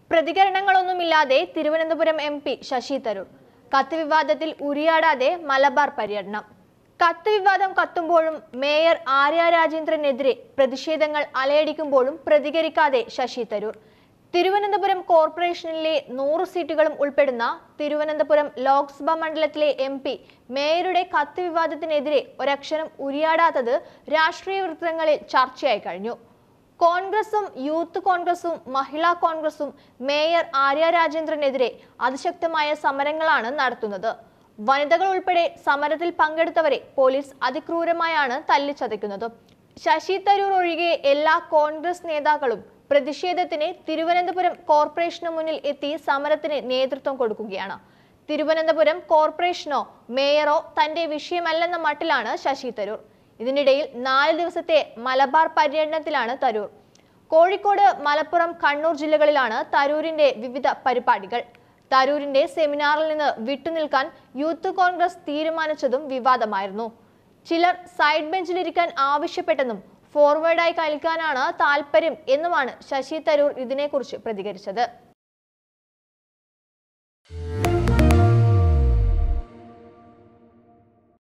പ്രതികരണങ്ങളൊന്നുമില്ലാതെ Thiruvananthapuram M P Shashi Tharoor കത്ത് വിവാദത്തിൽ ഉരിയാടാതെ മലബാർ പര്യടനം കത്ത് വിവാദം കത്തുമ്പോഴും മേയർ ആര്യ രാജേന്ദ്രനെതിരെ പ്രതിഷേധങ്ങൾ അലയടിക്കുമ്പോഴും പ്രതികരിക്കാതെ ശശി തരൂർ തിരുവനന്തപുരം കോർപ്പറേഷനിലെ നൂറ് സീറ്റുകളും ഉൾപ്പെടുന്ന തിരുവനന്തപുരം ലോക്സഭാ മണ്ഡലത്തിലെ എം പി മേയറുടെ കത്ത് വിവാദത്തിനെതിരെ ഒരക്ഷരം ഉരിയാടാത്തത് രാഷ്ട്രീയ വൃത്തങ്ങളിൽ ചർച്ചയായി കഴിഞ്ഞു കോൺഗ്രസും യൂത്ത് കോൺഗ്രസും മഹിളാ കോൺഗ്രസും മേയർ ആര്യ രാജേന്ദ്രനെതിരെ അതിശക്തമായ സമരങ്ങളാണ് നടത്തുന്നത് വനിതകൾ ഉൾപ്പെടെ സമരത്തിൽ പങ്കെടുത്തവരെ പോലീസ് അതിക്രൂരമായാണ് തല്ലിച്ചതയ്ക്കുന്നത് ശശി തരൂർ ഒഴികെ എല്ലാ കോൺഗ്രസ് നേതാക്കളും പ്രതിഷേധത്തിന് തിരുവനന്തപുരം കോർപ്പറേഷന് മുന്നിൽ എത്തി സമരത്തിന് നേതൃത്വം കൊടുക്കുകയാണ് തിരുവനന്തപുരം കോർപ്പറേഷനോ മേയറോ തന്റെ വിഷയമല്ലെന്ന മട്ടിലാണ് ശശി തരൂർ ഇതിനിടയിൽ നാല് ദിവസത്തെ മലബാർ പര്യടനത്തിലാണ് തരൂർ കോഴിക്കോട് മലപ്പുറം കണ്ണൂർ ജില്ലകളിലാണ് തരൂരിന്റെ വിവിധ പരിപാടികൾ തരൂരിന്റെ സെമിനാറിൽ നിന്ന് വിട്ടുനിൽക്കാൻ യൂത്ത് കോൺഗ്രസ് തീരുമാനിച്ചതും വിവാദമായിരുന്നു ചിലർ സൈഡ് ബെഞ്ചിലിരിക്കാൻ ആവശ്യപ്പെട്ടെന്നും ഫോർവേഡായി കളിക്കാനാണ് താല്പര്യം എന്നുമാണ് ശശി തരൂർ ഇതിനെക്കുറിച്ച് പ്രതികരിച്ചത്